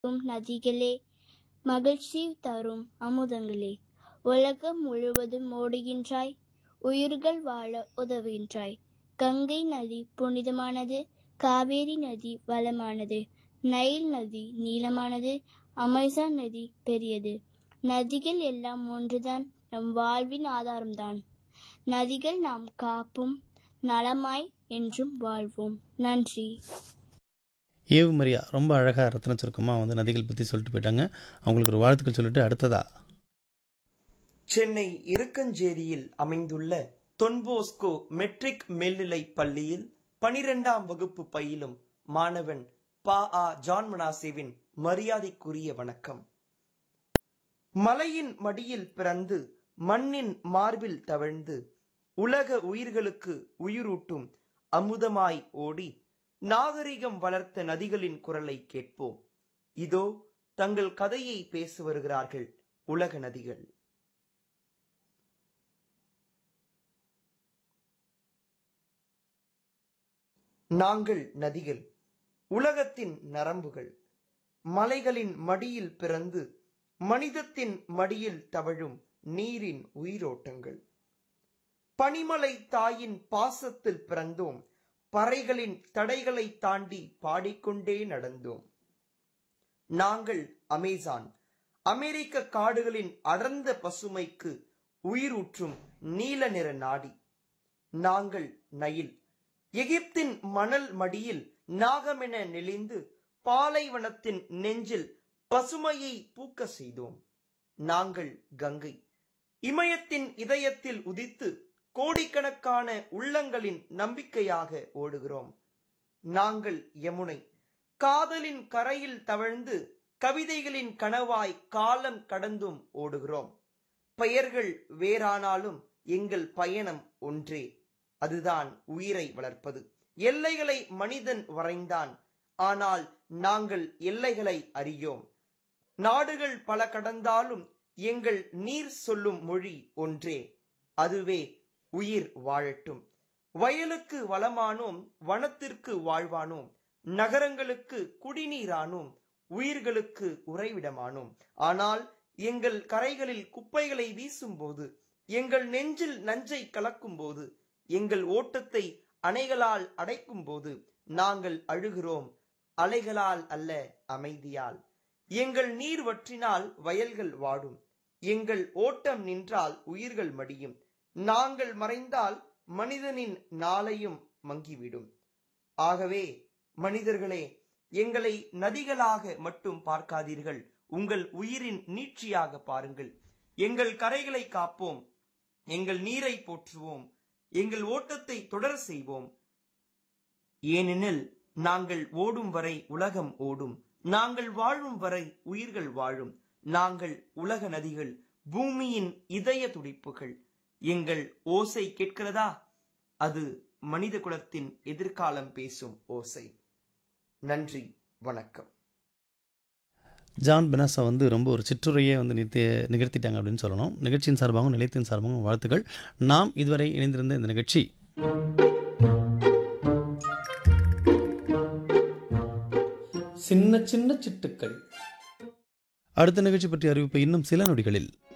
ஓடும் நதிகளே மகிழ்ச்சி தரும் அமுதங்களே உலகம் முழுவதும் ஓடுகின்றாய் உயிர்கள் வாழ உதவுகின்றாய் கங்கை நதி புனிதமானது காவேரி நதி வளமானது நைல் நதி நீளமானது அமேசான் நதி பெரியது நதிகள் எல்லாம் ஒன்றுதான் நம் வாழ்வின் ஆதாரம்தான் நதிகள் நாம் காப்பும் நலமாய் என்றும் வாழ்வோம் நன்றி ஏவு மரியா ரொம்ப அழகாக ரத்ன சுருக்கமாக வந்து நதிகள் பற்றி சொல்லிட்டு போயிட்டாங்க அவங்களுக்கு ஒரு வாழ்த்துக்கள் சொல்லிட்டு அடுத்ததா சென்னை இருக்கஞ்சேரியில் அமைந்துள்ள தொன்போஸ்கோ மெட்ரிக் மேல்நிலைப் பள்ளியில் பனிரெண்டாம் வகுப்பு பயிலும் மாணவன் பா ஆ ஜான் மனாசேவின் மரியாதைக்குரிய வணக்கம் மலையின் மடியில் பிறந்து மண்ணின் மார்பில் தவழ்ந்து உலக உயிர்களுக்கு உயிரூட்டும் அமுதமாய் ஓடி நாகரிகம் வளர்த்த நதிகளின் குரலை கேட்போம் இதோ தங்கள் கதையை பேச வருகிறார்கள் உலக நதிகள் நாங்கள் நதிகள் உலகத்தின் நரம்புகள் மலைகளின் மடியில் பிறந்து மனிதத்தின் மடியில் தவழும் நீரின் உயிரோட்டங்கள் பனிமலை தாயின் பாசத்தில் பிறந்தோம் பறைகளின் தடைகளை தாண்டி பாடிக்கொண்டே நடந்தோம் நாங்கள் அமேசான் அமெரிக்க காடுகளின் அடர்ந்த பசுமைக்கு உயிரூற்றும் நீல நிற நாடி நாங்கள் நயில் எகிப்தின் மணல் மடியில் நாகமென நெளிந்து பாலைவனத்தின் நெஞ்சில் பசுமையை பூக்க செய்தோம் நாங்கள் கங்கை இமயத்தின் இதயத்தில் உதித்து கோடிக்கணக்கான உள்ளங்களின் நம்பிக்கையாக ஓடுகிறோம் நாங்கள் யமுனை காதலின் கரையில் தவழ்ந்து கவிதைகளின் கனவாய் காலம் கடந்தும் ஓடுகிறோம் பெயர்கள் வேறானாலும் எங்கள் பயணம் ஒன்றே அதுதான் உயிரை வளர்ப்பது எல்லைகளை மனிதன் வரைந்தான் ஆனால் நாங்கள் எல்லைகளை அறியோம் நாடுகள் பல கடந்தாலும் எங்கள் நீர் சொல்லும் மொழி ஒன்றே அதுவே உயிர் வாழட்டும் வயலுக்கு வளமானோம் வனத்திற்கு வாழ்வானோம் நகரங்களுக்கு குடிநீரானோம் உயிர்களுக்கு உறைவிடமானோம் ஆனால் எங்கள் கரைகளில் குப்பைகளை வீசும்போது எங்கள் நெஞ்சில் நஞ்சை கலக்கும் போது எங்கள் ஓட்டத்தை அணைகளால் அடைக்கும் போது நாங்கள் அழுகிறோம் அலைகளால் அல்ல அமைதியால் எங்கள் நீர் வற்றினால் வயல்கள் வாடும் எங்கள் ஓட்டம் நின்றால் உயிர்கள் மடியும் நாங்கள் மறைந்தால் மனிதனின் நாளையும் மங்கிவிடும் ஆகவே மனிதர்களே எங்களை நதிகளாக மட்டும் பார்க்காதீர்கள் உங்கள் உயிரின் நீட்சியாக பாருங்கள் எங்கள் கரைகளை காப்போம் எங்கள் நீரை போற்றுவோம் எங்கள் ஓட்டத்தை தொடர செய்வோம் ஏனெனில் நாங்கள் ஓடும் வரை உலகம் ஓடும் நாங்கள் வாழும் வரை உயிர்கள் வாழும் நாங்கள் உலக நதிகள் பூமியின் இதய துடிப்புகள் எங்கள் ஓசை கேட்கிறதா அது மனித குலத்தின் எதிர்காலம் பேசும் ஓசை நன்றி வணக்கம் ஜான் பெனாசா வந்து ரொம்ப ஒரு சிற்றுரையே வந்து நிறுத்தி நிகழ்த்திட்டாங்க அப்படின்னு சொல்லணும் நிகழ்ச்சியின் சார்பாகவும் நிலையத்தின் சார்பாகவும் வாழ்த்துக்கள் நாம் இதுவரை இணைந்திருந்த இந்த நிகழ்ச்சி சின்ன சின்ன சிட்டுக்கள் அடுத்த நிகழ்ச்சி பற்றிய அறிவிப்பு இன்னும் சில நொடிகளில்